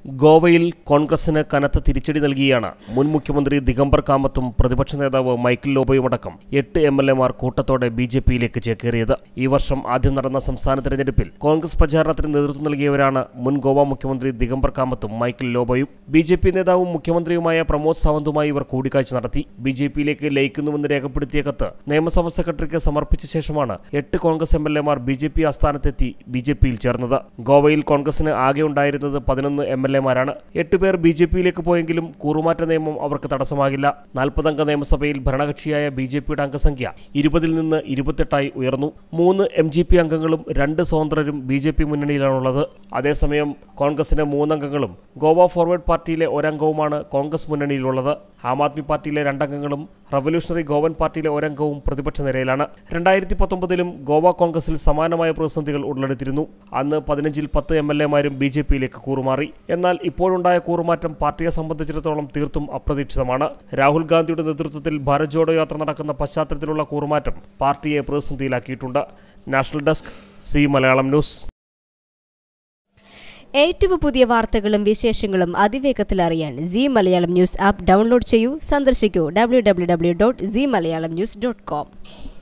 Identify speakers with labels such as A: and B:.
A: ഗോവയിൽ കോൺഗ്രസിന് കനത്ത തിരിച്ചടി നൽകിയാണ് മുൻ മുഖ്യമന്ത്രി ദിഗംബർ കാമത്തും പ്രതിപക്ഷ നേതാവ് മൈക്കിൾ ലോബയുമടക്കം എട്ട് എം എൽ എമാർ കൂട്ടത്തോടെ ബി ജെ പിയിലേക്ക് ചേക്കേറിയത് ഈ വർഷം ആദ്യം നടന്ന സംസ്ഥാന തെരഞ്ഞെടുപ്പിൽ കോൺഗ്രസ് പ്രചാരണത്തിന് നേതൃത്വം നൽകിയവരാണ് മുൻ ഗോവ മുഖ്യമന്ത്രി ദിഗംബർ കാമത്തും മൈക്കിൾ ലോബയും ബി ജെ പി നേതാവും മുഖ്യമന്ത്രിയുമായ പ്രമോദ് സാവന്തുമായി ഇവർ കൂടിക്കാഴ്ച നടത്തി ബി ജെ പിയിലേക്ക് ലയിക്കുന്നുവെന്ന് രേഖപ്പെടുത്തിയ കത്ത് നിയമസഭാ സെക്രട്ടറിക്ക് സമർപ്പിച്ച ശേഷമാണ് എട്ട് കോൺഗ്രസ് എം എൽ എമാർ ബി ജെ പി ആസ്ഥാനത്തെത്തി ബി ജെ പിയിൽ ചേർന്നത് ഗോവയിൽ കോൺഗ്രസിന് ആകെ ഉണ്ടായിരുന്നത് പതിനൊന്ന് എം എൽ എമാരാണ് എട്ടുപേർ ബി ജെ പിയിലേക്ക് പോയെങ്കിലും കൂറുമാറ്റ നിയമം അവർക്ക് തടസ്സമാകില്ല നാൽപ്പതംഗ നിയമസഭയിൽ ഭരണകക്ഷിയായ ബി ജെ പിയുടെ അംഗസംഖ്യ ഇരുപതിൽ നിന്ന് ഇരുപത്തെട്ടായി ഉയർന്നു മൂന്ന് എം ജി പി അംഗങ്ങളും രണ്ട് സ്വതന്ത്രരും ബി ജെ പി മുന്നണിയിലാണുള്ളത് അതേസമയം കോൺഗ്രസിന് മൂന്നംഗങ്ങളും ഗോവ ഫോർവേഡ് പാർട്ടിയിലെ ഒരംഗവുമാണ് കോൺഗ്രസ് മുന്നണിയിലുള്ളത് ആം ആദ്മി പാർട്ടിയിലെ രണ്ടംഗങ്ങളും റവല്യൂഷണറി ഗോവൻ പാർട്ടിയിലെ ഒരംഗവും പ്രതിപക്ഷ നിരയിലാണ് രണ്ടായിരത്തി പത്തൊമ്പതിലും ഗോവ കോൺഗ്രസിൽ സമാനമായ പ്രതിസന്ധികൾ ഉടലെടുത്തിരുന്നു അന്ന് പതിനഞ്ചിൽ പത്ത് എം എൽ എമാരും ബി ജെ പിയിലേക്ക് കൂറുമാറി എന്നാൽ ഇപ്പോഴുണ്ടായ കൂറുമാറ്റം പാർട്ടിയെ സംബന്ധിച്ചിടത്തോളം തീർത്തും അപ്രതീക്ഷിതമാണ് രാഹുൽ ഗാന്ധിയുടെ നേതൃത്വത്തിൽ ഭാരത് ജോഡോ യാത്ര നടക്കുന്ന പശ്ചാത്തലത്തിലുള്ള കൂറുമാറ്റം പാർട്ടിയെ പ്രതിസന്ധിയിലാക്കിയിട്ടുണ്ട് national desk Zee Malayalam news
B: ഏറ്റവും പുതിയ വാർത്തകളും വിശേഷങ്ങളും അതിവേഗത്തിൽ അറിയാൻ Zee Malayalam news app download ചെയ്യൂ സന്ദർശിക്കൂ W W W dot Zee Malayalam news dot com